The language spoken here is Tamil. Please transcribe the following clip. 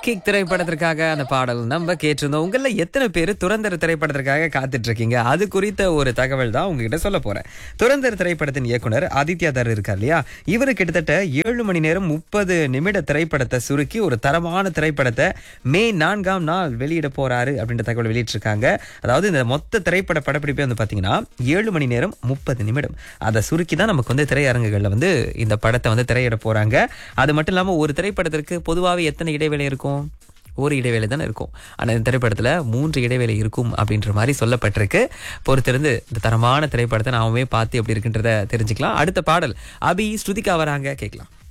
கிக் திரைப்படத்திற்காக அந்த பாடல் நம்ம கேட்டிருந்தோம் உங்கள எத்தனை பேர் துரந்தர் திரைப்படத்திற்காக காத்துட்டு இருக்கீங்க அது குறித்த ஒரு தகவல் தான் உங்ககிட்ட சொல்ல போறேன் துரந்தர் திரைப்படத்தின் இயக்குனர் ஆதித்யா தர் இருக்கார் இல்லையா இவரு கிட்டத்தட்ட ஏழு மணி நேரம் முப்பது நிமிட திரைப்படத்தை சுருக்கி ஒரு தரமான திரைப்படத்தை மே நான்காம் நாள் வெளியிட போறாரு அப்படின்ற தகவல் வெளியிட்டிருக்காங்க அதாவது இந்த மொத்த திரைப்பட படப்பிடிப்பே வந்து பாத்தீங்கன்னா ஏழு மணி நேரம் முப்பது நிமிடம் அதை சுருக்கி தான் நமக்கு வந்து திரையரங்குகள்ல வந்து இந்த படத்தை வந்து திரையிட போறாங்க அது மட்டும் இல்லாம ஒரு திரைப்படத்திற்கு பொதுவாகவே எத்தனை இடைவேளை இருக்கும் ஒரு இடைவேளை தானே இருக்கும் ஆனால் இந்த திரைப்படத்தில் மூன்று இடைவேளை இருக்கும் அப்படின்ற மாதிரி சொல்லப்பட்டிருக்கு பொறுத்திருந்து இந்த தரமான திரைப்படத்தை நாமே பார்த்து எப்படி இருக்குன்றத தெரிஞ்சுக்கலாம் அடுத்த பாடல் அபி ஸ்ருதிகா வராங்க கேட்கலாம்